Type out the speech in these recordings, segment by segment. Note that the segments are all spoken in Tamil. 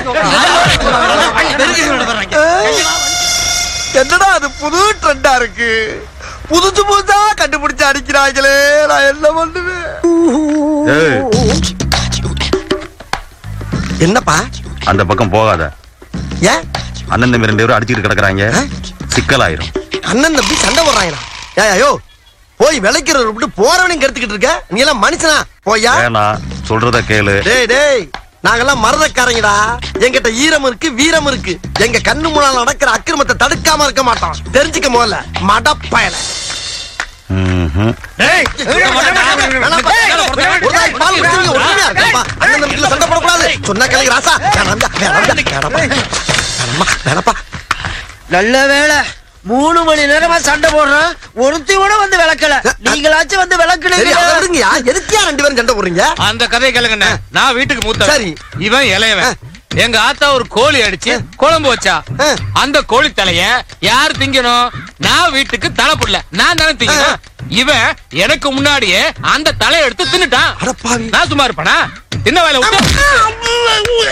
என்னடா அது புது ட்ரெண்டா இருக்கு புதுசு புதுசா கண்டுபிடிச்சு அடிக்கிறாங்களே நான் என்ன பண்ணுவேன் ஏய், என்னப்பா அந்த பக்கம் போகாத ஏன் அண்ணன் தம்பி ரெண்டு பேரும் அடிச்சுட்டு கிடக்குறாங்க ஆ? சிக்கலாயிரும் அண்ணன் தம்பி சண்டை போடுறாங்களா ஏய், ஐயோ போய் விளைக்கிறத விட்டு போறவனையும் கெடுத்துக்கிட்டு இருக்க நீ எல்லாம் மனுஷனா போயா வேணாம் சொல்றத கேளு டேய் டேய் நாங்கெல்லாம் மரதக்காரங்கடா எங்கிட்ட ஈரம் இருக்கு வீரம் இருக்கு எங்க கண்ணு முன்னால நடக்கிற அக்கிரமத்தை தடுக்காம இருக்க மாட்டோம் தெரிஞ்சுக்க முதல்ல மடப்பயல ம்ஹும். வேணாம்ப்பா. ஒரு நாளைக்கு பால் குடிச்சீங்க, ஒற்றுமையா இருக்கணும்ப்பா. அண்ணன் தம்பிக்குள்ள சண்டை போடக்கூடாது. சொன்னா கேளுங்க ராசா. வேணாம்டா, வேணாம்டா, வேணாம்ப்பா. வேணாம்மா, வேணாம்ப்பா. நல்ல வேளை மூணு மணி நேரமா சண்டை போடுறோம் ஒருத்தி கூட வந்து விளக்கல நீங்களாச்சும் வந்து சரி, விளக்குனீங்க அதை விடுங்கய்யா. எதுக்குய்யா ரெண்டு பேரும் சண்டை போடுறீங்க அந்த கதையை கேளுங்கண்ணே நான் வீட்டுக்கு மூத்த சரி. இவன் இளையவன் எங்க ஆத்தா ஒரு கோழி அடிச்சு குழம்பு வச்சா ஆ. அந்த கோழி தலைய யார் திங்கணும் நான் வீட்டுக்கு தலை புடல நான் தானே திங்கணும் இவன் எனக்கு முன்னாடியே அந்த தலையை எடுத்து தின்னுட்டான் அடப்பாவி. நான் சும்மா இருப்பேனா தின்ன வேலை விட்டு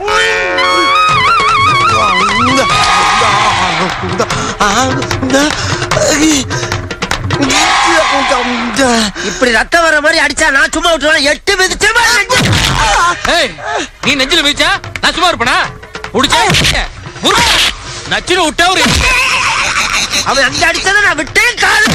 இப்படி ரத்தம் வர மாதிரி அடிச்சா நான் சும்மா விட்டுருவேன் எட்டு மிதிச்சு ஏய், நீ நெஞ்சில வீச்சா நான் சும்மா இருப்பேனா புடிச்சா நச்சுன்னு விட்டா ஒரு அவன் அந்த அடிச்சதை நான் விட்டேன் காது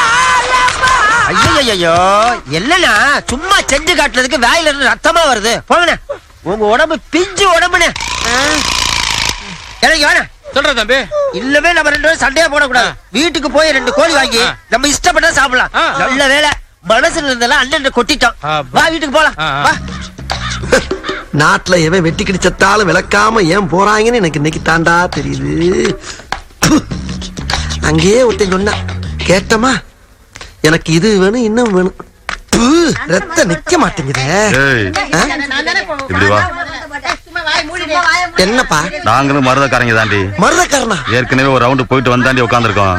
ஐயோ இல்லனா சும்மா செஞ்சு காட்டுறதுக்கு வாயில இருந்து ரத்தமா வருது போங்கண்ணே உங்க உடம்பு பிஞ்சு உடம்புண்ணே எனக்கு வேணாம் சொல்ற தம்பி இல்லவே நம்ம ரெண்டு பேரும் சண்டையா போடக்கூடாது வீட்டுக்கு போய் ரெண்டு கோழி வாங்கி ஆ. நம்ம இஷ்டப்பட்டா சாப்பிடலாம் ஆ. நல்ல வேலை மனசுல இருந்தெல்லாம் அண்ணன் கொட்டிட்டோம் ஆ, வா வீட்டுக்கு போலாம் ஆ, ஆ. வா நாட்டுல எவன் வெட்டி கிடிச்சத்தாலும் விளக்காம ஏன் போறாங்கன்னு எனக்கு இன்னைக்கு தாண்டா தெரியுது ப்பு. அங்கேயே ஒருத்தன் சொன்னான் கேட்டமா எனக்கு இது வேணும் இன்னும் வேணும் ப்பு, ரத்தம் நிக்க மாட்டேங்குதே ஏய், ஆ? இப்படி வா என்னப்பா நாங்களும் மருதக்காரங்க தாண்டி மருதக்காரனா ஏற்கனவே ஒரு ரவுண்டு போயிட்டு வந்தாண்டி உட்காந்துருக்கோம்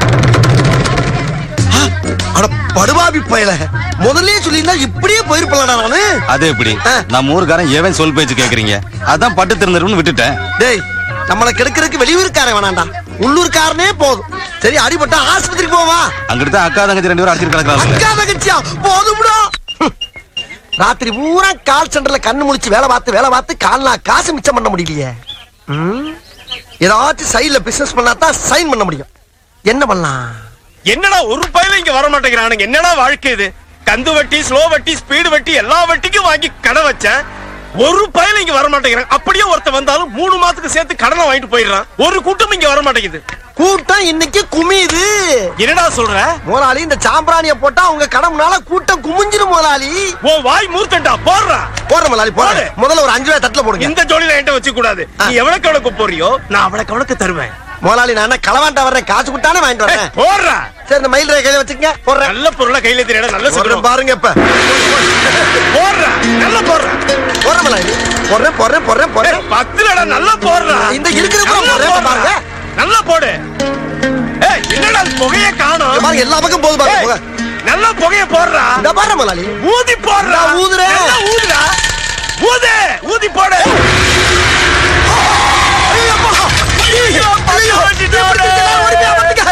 அட படுபாவி பயல முதல்லயே சொல்லியிருந்தா இப்படியே போயிருப்பலடா நானு அது எப்படி ஆ. நம்ம ஊருக்காரன் ஏவன் சொல் பேச்சு கேக்குறீங்க அதான் பட்டு திருந்தருன்னு விட்டுட்டேன் டேய் நம்மள கெடுக்கிறதுக்கு வெளியூர்காரன் வேணாண்டா உள்ளூர்காரனே போதும் சரி அடிபட்டா ஆஸ்பத்திரிக்கு போவா அங்கிட்டு தான் அக்கா தங்கச்சி ரெண்டு பேரும் அடிச்சிட்டு கிடக்குறாங்க அக்கா தங்கச்சியா போதும்டா ஹம். ராத்திரி பூரா கால் சென்டர்ல கண்ணு முழிச்சு வேலை பார்த்து வேலை பார்த்து கால்னா காசு மிச்சம் பண்ண முடியலையே ம்? ஏதாச்சும் சைடுல பிசினஸ் பண்ணா தான் சைன் பண்ண முடியும் என்ன பண்ணலாம் என்னடா ஒரு பயில இங்க வர மாட்டேங்கிறானுங்க என்னடா வாழ்க்கை இது கந்து வட்டி ஸ்லோ வட்டி ஸ்பீடு வட்டி எல்லா வட்டிக்கும் வாங்கி கடன் வச்சேன் ஒரு பயில இங்க வர மாட்டேங்கிறாங்க அப்படியே ஒருத்தன் வந்தாலும் மூணு மாசத்துக்கு சேர்த்து கடனை வாங்கிட்டு போயிடுறான் ஒரு கூட்டம் இங்க வர மாட்டேங்குது கூட்டம் இன்னைக்கு குமியுது என்னடா சொல்ற முதலாளி இந்த சாம்பிராணிய போட்டா உங்க கடமுனால கூட்டம் குமிஞ்சிரும் முதலாளி உன் வாய் மூர்த்தண்டா போடுறா போடுற முதலாளி போடுற போடு. முதல்ல ஒரு அஞ்சு ரூபாய் தட்டுல போடுங்க இந்த ஜோடியில என்கிட்ட வச்சு கூடாது நீ எவ்வளவுக்கு எவ்வளவுக்கு போறியோ நான் அவ்வளவுக்கு எவ்வளவுக்கு தருவேன் முதலாளி நான் என்ன களவாண்டா வர்றேன் காசு கொடுத்தானே வாங்கிட்டு வரேன் போடுறா சரி இந்த மயில் ரேகையில வச்சுக்கங்க போடுறேன் நல்ல பொருளை கையில தெரியல நல்ல போடுறேன் சொல்றேன் பாருங்க இப்ப போடுறா நல்ல போடுறா போடுறேன் முதலாளி போடுறேன் போடுறேன் போடுறேன் போடுறேன் பத்துலடா நல்லா போடுறா இந்த இருக்கிற பூரா நல்லா போடுறேன், போடுறா. பாருங்க. நல்லா போடு ஏய் என்னடா புகைய இங்க காணோம் பாருங்க எல்லா பக்கம் போகுது பாருங்க ஏய், புகை. நல்லா புகைய போடுறா இந்த பாருங்க முதலாளி ஊதி போடுறா நான் ஊதுறேன். நல்லா ஊதுடா ஊது ஊதி போடு ஐயப்பா! ஐயோ, ஐயோ, வச்சுட்டோடே. ஓடிப்பியா, வந்துக்க.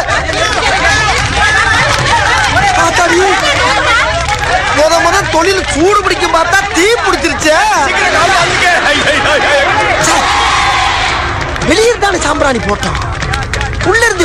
ஆத்தாடி. முத முத தொழில் சூடு பிடிக்கும் பார்த்தா தீ பிடிச்சிருச்சே சீக்கிரம் கால் வாங்குங்க. ஐ, ஐ, ஐ, ஐ. வெளியே தானே சாம்பிராணி போட்டோம் உள்ள இருந்து